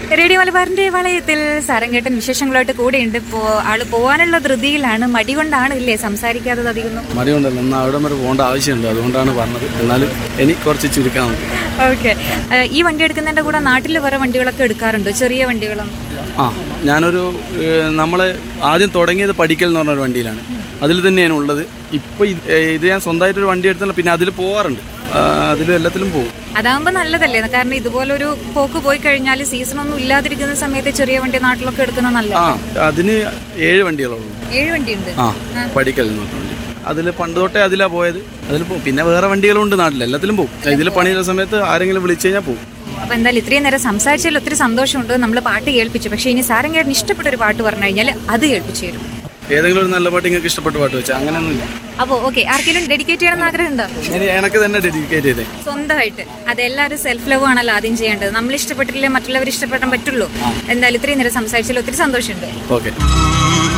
radio മലബാറിന്റെ വളയത്തിൽ സാരംഗേട്ടൻ വിശേഷങ്ങളായിട്ട് കൂടെയുണ്ട് ഇപ്പോ ആള് പോവാനുള്ള ധൃതിയിലാണ് മടി കൊണ്ടാണ് ഇല്ലേ സംസാരിക്കാത്തത് അധികം മടിയുണ്ടല്ലോ എന്നാൽ അവിടെ വരെ പോകേണ്ട ആവശ്യമുണ്ട് അതുകൊണ്ടാണ് പറഞ്ഞത് എന്നാലും എനിക്ക് കുറച്ച് ചുരുക്കാൻ നോക്കി ഓക്കെ ഈ വണ്ടി എടുക്കുന്നതിന്റെ കൂടെ നാട്ടിൽ വേറെ വണ്ടികളൊക്കെ എടുക്കാറുണ്ട് ചെറിയ വണ്ടികളും ആ ഞാനൊരു ഏഹ്, നമ്മളെ ആദ്യം തുടങ്ങിയത് പഠിക്കൽ എന്ന് പറഞ്ഞൊരു വണ്ടിയിലാണ് അതിൽ തന്നെയാണ് ഉള്ളത് ഇപ്പോൾ ഇത് ഞാൻ സ്വന്തമായിട്ടൊരു വണ്ടി എടുത്തല്ല പിന്നെ അതിൽ പോകാറുണ്ട് ആ, അതിലും എല്ലാത്തിലും പോകും അതാകുമ്പോ നല്ലതല്ലേ കാരണം ഇതുപോലൊരു പോക്ക് പോയി കഴിഞ്ഞാൽ സീസൺ ഒന്നും ഇല്ലാതിരിക്കുന്ന സമയത്ത് ചെറിയ വണ്ടി നാട്ടിലൊക്കെ എടുക്കുന്നത് നല്ല ആ അതിന് ഏഴ് വണ്ടികളുള്ളൂ ഏഴ് വണ്ടിയുണ്ട് ആ പഠിക്കൽ എന്ന് പറഞ്ഞ വണ്ടി അതിൽ പണ്ട് തൊട്ടേ അതിലാ പോയത് അതിൽ പോകും പിന്നെ വേറെ വണ്ടികളുണ്ട് നാട്ടിൽ എല്ലാത്തിലും പോകും ഇതിൽ പണിയുള്ള സമയത്ത് ആരെങ്കിലും വിളിച്ചു കഴിഞ്ഞാൽ പോകും അപ്പൊ എന്തായാലും ഇത്രയും നേരം സംസാരിച്ചതിൽ ഒത്തിരി സന്തോഷമുണ്ട് നമ്മൾ പാട്ട് കേൾപ്പിച്ചു പക്ഷേ ഇനി സാരംഗേട്ടന് ഇഷ്ടപ്പെട്ട ഒരു പാട്ട് പറഞ്ഞു കഴിഞ്ഞാൽ അത് കേൾപ്പിച്ചു തരും ഏതെങ്കിലും ഒരു നല്ല പാട്ട് നിങ്ങൾക്ക് ഇഷ്ടപ്പെട്ട പാട്ട് വെച്ചാൽ അങ്ങനെയൊന്നുമില്ല അപ്പോൾ ഓക്കെ ആർക്കെങ്കിലും ഡെഡിക്കേറ്റ് ചെയ്യണമെന്ന് ആഗ്രഹമുണ്ടോ ഞാൻ എനക്ക് തന്നെ ഡെഡിക്കേറ്റ് ചെയ്തേ സ്വന്തമായിട്ട് അതെല്ലാവരും സെൽഫ് ലവ് ആണല്ലോ ആദ്യം ചെയ്യേണ്ടത് നമ്മൾ ഇഷ്ടപ്പെട്ടില്ലേ മറ്റുള്ളവർ ഇഷ്ടപ്പെടാൻ പറ്റുള്ളൂ എന്തായാലും ഇത്രയും നേരം സംസാരിച്ചതിൽ ഒത്തിരി സന്തോഷമുണ്ട് ഓക്കെ